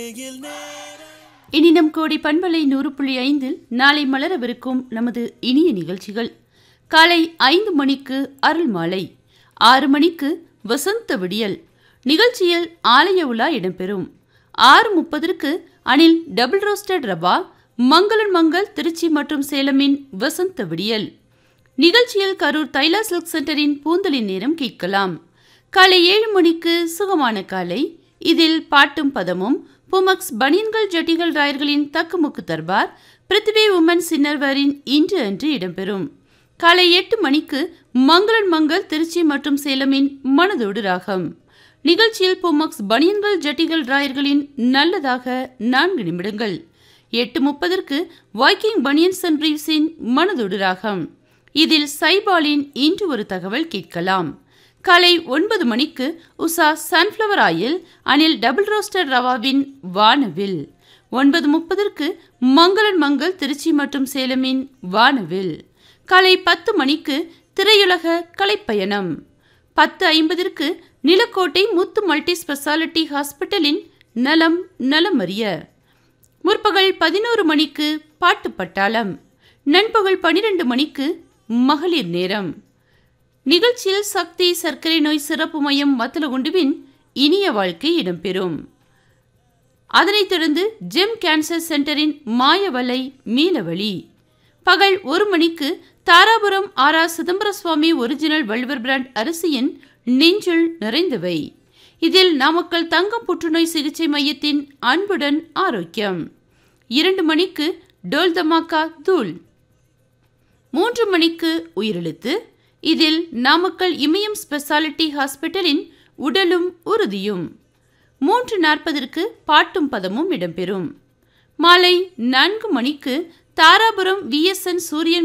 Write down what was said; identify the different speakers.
Speaker 1: இனி நம் கோடி பண்பலை நூறு புள்ளி ஐந்தில் நாளை மலரவிருக்கும் நமது இனிய நிகழ்ச்சிகள் காலை ஐந்து மணிக்கு அருள் மாலை ஆறு மணிக்கு வசந்த விடியல் நிகழ்ச்சியில் ஆலய உலா இடம்பெறும் ஆறு முப்பதற்கு அணில் டபுள் ரோஸ்டட் ரவா மங்களன் மங்கள் திருச்சி மற்றும் சேலமின் வசந்த விடியல் நிகழ்ச்சியில் கரூர் தைலா சில்க் சென்டரின் பூந்தலின் நேரம் கேட்கலாம் காலை ஏழு மணிக்கு சுகமான காலை இதில் பாட்டும் பதமும் புமக்ஸ் பனியன்கள் ஜட்டிகள் ராயர்களின் தக்குமுக்கு தர்பார் பிருத்திவி உமன் சின்னர்வரின் இன்று அன்று இடம்பெறும் காலை எட்டு மணிக்கு மங்களன் மங்கள் திருச்சி மற்றும் சேலமின் மனதோடு ராகம் நிகழ்ச்சியில் புமக்ஸ் பனியன்கள் ஜட்டிகள் ராயர்களின் நல்லதாக நான்கு நிமிடங்கள் எட்டு முப்பதற்கு வைக்கிங் பனியன்ஸ் அண்ட் ரீவ்ஸின் மனதோடு ராகம் இதில் சைபாலின் இன்று ஒரு தகவல் கேட்கலாம் காலை ஒன்பது மணிக்கு Usha sunflower oil Anil double roaster ரவாவின் வானவில் ஒன்பது முப்பதற்கு மங்களன் மங்கள் திருச்சி மற்றும் சேலமின் வானவில் காலை பத்து மணிக்கு திரையுலக கலைப்பயணம் பத்து ஐம்பதற்கு நிலக்கோட்டை முத்து மல்டி ஸ்பெஷாலிட்டி ஹாஸ்பிட்டலின் நலம் நலமறிய முற்பகல் பதினோரு மணிக்கு பாட்டு பட்டாளம் நண்பகல் பனிரெண்டு மணிக்கு மகளிர் நேரம் நிகழ்ச்சியில் சக்தி சர்க்கரை நோய் சிறப்பு மையம் மத்தலகுண்டுவின் இனிய வாழ்க்கை இடம்பெறும் அதனைத் தொடர்ந்து ஜெம் கேன்சர் சென்டரின் மாயவலை மீனவழி பகல் ஒரு மணிக்கு தாராபுரம் ஆரா சிதம்பர சுவாமி ஒரிஜினல் வள்ளுவர் பிராண்ட் அரிசியின் நெஞ்சுள் நிறைந்தவை இதில் நாமக்கல் தங்கம் புற்றுநோய் சிகிச்சை மையத்தின் அன்புடன் ஆரோக்கியம் இரண்டு மணிக்கு டோல் தமாக்கா தூள் மூன்று மணிக்கு உயிரெழுத்து இதில் நாமக்கல் இமயம் ஸ்பெஷாலிட்டி ஹாஸ்பிட்டலின் உடலும் உறுதியும் மூன்று நாற்பதற்கு பாட்டும் பதமும் இடம்பெறும் மாலை நான்கு மணிக்கு தாராபுரம் விஎஸ்என் சூரியன்